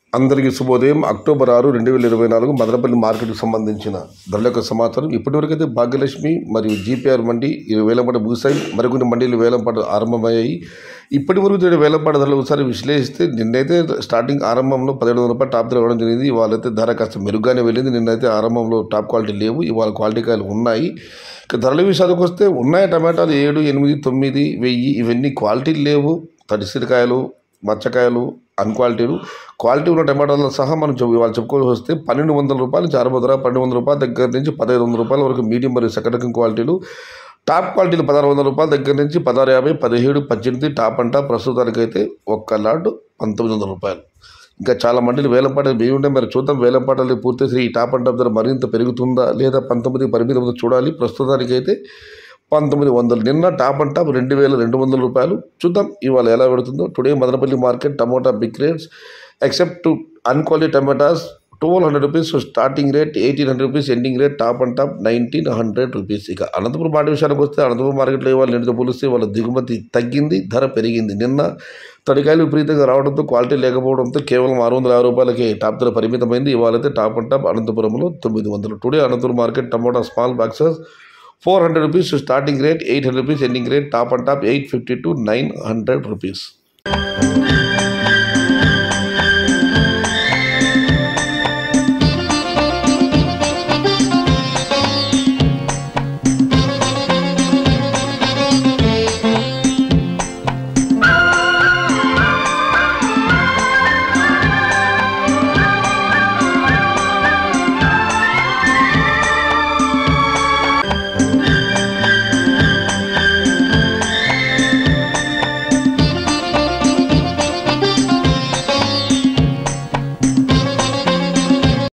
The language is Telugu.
అందరికీ శుభోదయం అక్టోబర్ ఆరు రెండు వేల ఇరవై నాలుగు మదనపల్లి మార్కెట్కి సంబంధించిన ధరల యొక్క సమాచారం ఇప్పటివరకు అయితే భాగ్యలక్ష్మి మరియు జీపీఆర్ మండి ఇరవై వేల పాట ముగిశాయి మరికొన్ని మండీలు వేలం పాట ఆరంభమయ్యాయి ఇప్పటి వరకు జరిగిన వేలం పాట ధరలు ఒకసారి విశ్లేషిస్తే నిన్నైతే స్టార్టింగ్ ఆరంభంలో పదిహేడు వందల రూపాయలు టాప్ ధర ఇవ్వడం జరిగింది ఇవాళైతే ధర కాస్త మెరుగ్గానే వెళ్ళింది నిన్నైతే ఆరంభంలో టాప్ క్వాలిటీ లేవు ఇవాళ క్వాలిటీ కాయలు ఉన్నాయి ఇక ధరల విషయానికి వస్తే ఉన్నాయి టమాటాలు ఏడు ఎనిమిది తొమ్మిది వెయ్యి ఇవన్నీ క్వాలిటీ లేవు తడిసిరికాయలు మచ్చకాయలు అన్క్వాలిటీలు క్వాలిటీ ఉన్న టమాటాలతో సహా మనం చెప్పు వాళ్ళు చెప్పుకోవాల్సి వస్తే పన్నెండు వందల రూపాయలు చారు ధర పన్నెండు వందల రూపాయల దగ్గర నుంచి పదహైదు వందల రూపాయల వరకు మీడియం మరియు సెకండ్ రకం క్వాలిటీలు టాప్ క్వాలిటీలు పదహారు వందల రూపాయల దగ్గర నుంచి పదహారు యాభై పదిహేడు పద్దెనిమిది టాప్ అంట ప్రస్తుతానికైతే ఒక్క లాట్ పంతొమ్మిది వందల రూపాయలు ఇంకా చాలా మండీలు వేలంపాటలు మేము ఉంటే మరి చూద్దాం వేలంపాటలు పూర్తి ఈ టాప్ అండ్ టాప్ ధర మరింత పెరుగుతుందా లేదా పంతొమ్మిది పరిమితి ఉందో చూడాలి ప్రస్తుతానికైతే పంతొమ్మిది వందలు నిన్న టాప్ అండ్ టాప్ రెండు వేల రెండు వందల రూపాయలు చూద్దాం ఇవాళ ఎలా పెడుతుందో today Madanapalle market tomato big rates except to and quality tomatoes twelve hundred rupees starting rate eighteen hundred rupees ending rate top and top nineteen hundred rupees ఇక అనంతపురం మాట విషయానికి వస్తే అనంతపురం మార్కెట్లో ఇవాళ నిన్నతో పోలిస్తే వాళ్ళ దిగుమతి తగ్గింది ధర పెరిగింది నిన్న తడికాయలు విపరీతంగా రావడంతో క్వాలిటీ లేకపోవడంతో కేవలం ఆరు వందల యాభై రూపాయలకి టాప్ ధర పరిమితమైంది ఇవాళైతే టాప్ అండ్ టాప్ అనంతపురంలో తొమ్మిది వందలు today Anantapur market tomato small boxes four hundred rupees starting rate eight hundred rupees ending rate top and top eight fifty to nine hundred rupees